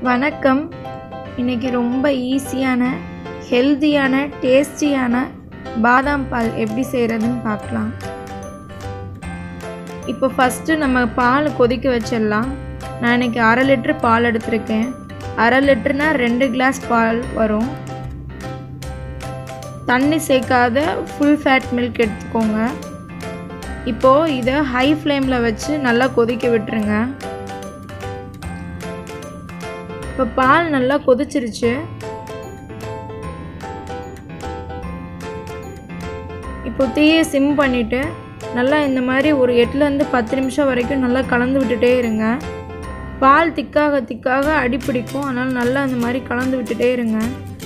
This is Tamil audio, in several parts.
வணக்கம் இன்னைக்கு ரொம்ப ஈஸியான ஹெல்தியான டேஸ்டியான பாதாம் பால் எப்படி செய்கிறதுன்னு பார்க்கலாம் இப்போ ஃபஸ்ட்டு நம்ம பால் கொதிக்க வச்சிடலாம் நான் இன்னைக்கு அரை லிட்ரு பால் எடுத்திருக்கேன் அரை லிட்டருனா ரெண்டு கிளாஸ் பால் வரும் தண்ணி சேர்க்காத ஃபுல் ஃபேட் மில்க் எடுத்துக்கோங்க இப்போது இதை ஹை ஃப்ளேமில் வச்சு நல்லா கொதிக்க விட்டுருங்க இப்போ பால் நல்லா கொதிச்சிருச்சு இப்போ தீயை சிம் பண்ணிவிட்டு நல்லா இந்த மாதிரி ஒரு எட்டுலேருந்து பத்து நிமிஷம் வரைக்கும் நல்லா கலந்து விட்டுட்டே இருங்க பால் திக்காக திக்காக அடி பிடிக்கும் அதனால் நல்லா இந்த மாதிரி கலந்து விட்டுட்டே இருங்க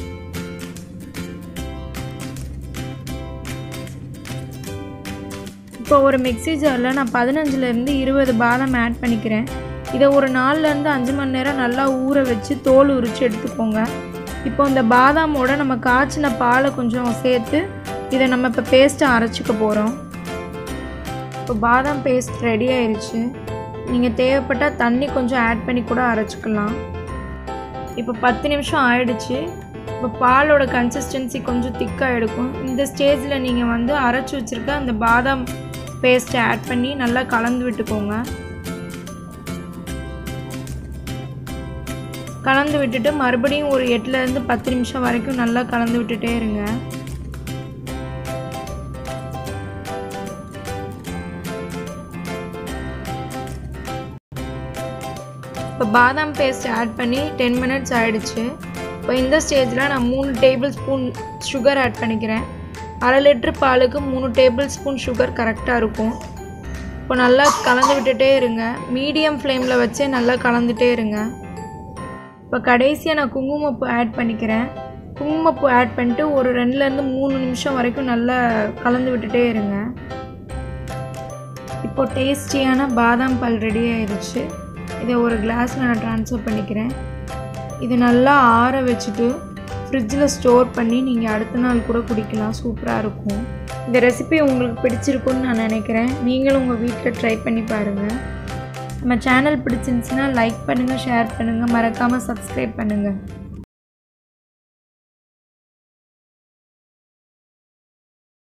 இப்போ ஒரு மிக்ஸி ஜாரில் நான் பதினஞ்சுலேருந்து இருபது பாதாம் ஆட் பண்ணிக்கிறேன் இதை ஒரு நாலுலேருந்து அஞ்சு மணி நேரம் நல்லா ஊற வச்சு தோல் உரித்து எடுத்துக்கோங்க இப்போ இந்த பாதாமோட நம்ம காய்ச்சின பாலை கொஞ்சம் சேர்த்து இதை நம்ம இப்போ பேஸ்ட்டை அரைச்சிக்க போகிறோம் இப்போ பாதாம் பேஸ்ட் ரெடி ஆயிடுச்சு நீங்கள் தேவைப்பட்டால் தண்ணி கொஞ்சம் ஆட் பண்ணி கூட அரைச்சிக்கலாம் இப்போ பத்து நிமிஷம் ஆயிடுச்சு இப்போ பாலோட கன்சிஸ்டன்சி கொஞ்சம் திக்காக எடுக்கும் இந்த ஸ்டேஜில் நீங்கள் வந்து அரைச்சி வச்சுருக்க அந்த பாதாம் பேஸ்ட்டை ஆட் பண்ணி நல்லா கலந்து விட்டுக்கோங்க கலந்து விட்டுட்டு மறுபடியும் ஒரு எட்டுலேருந்து பத்து நிமிஷம் வரைக்கும் நல்லா கலந்து விட்டுட்டே இருங்க இப்போ பாதாம் பேஸ்ட் ஆட் பண்ணி டென் மினிட்ஸ் ஆகிடுச்சு இப்போ இந்த ஸ்டேஜில் நான் மூணு டேபிள் ஸ்பூன் சுகர் ஆட் பண்ணிக்கிறேன் அரை லிட்ரு பாலுக்கு மூணு டேபிள் ஸ்பூன் சுகர் கரெக்டாக இருக்கும் இப்போ நல்லா கலந்து விட்டுட்டே இருங்க மீடியம் ஃப்ளேமில் வச்சே நல்லா கலந்துட்டே இருங்க இப்போ கடைசியாக நான் குங்குமப்பூ ஆட் பண்ணிக்கிறேன் குங்குமப்பூ ஆட் பண்ணிட்டு ஒரு ரெண்டுலேருந்து மூணு நிமிஷம் வரைக்கும் நல்லா கலந்து விட்டுட்டே இருங்க இப்போ டேஸ்டியான பாதாம் பால் ரெடி ஆயிடுச்சு இதை ஒரு கிளாஸில் நான் ட்ரான்ஸ்ஃபர் பண்ணிக்கிறேன் இது நல்லா ஆற வச்சுட்டு ஃப்ரிட்ஜில் ஸ்டோர் பண்ணி நீங்கள் அடுத்த நாள் கூட குடிக்கலாம் சூப்பராக இருக்கும் இந்த ரெசிபி உங்களுக்கு பிடிச்சிருக்குன்னு நான் நினைக்கிறேன் நீங்களும் உங்கள் வீட்டில் ட்ரை பண்ணி பாருங்கள் நம்ம சேனல் பிடிச்சிருந்துச்சின்னா லைக் பண்ணுங்கள் ஷேர் பண்ணுங்கள் மறக்காமல் சப்ஸ்கிரைப் பண்ணுங்கள்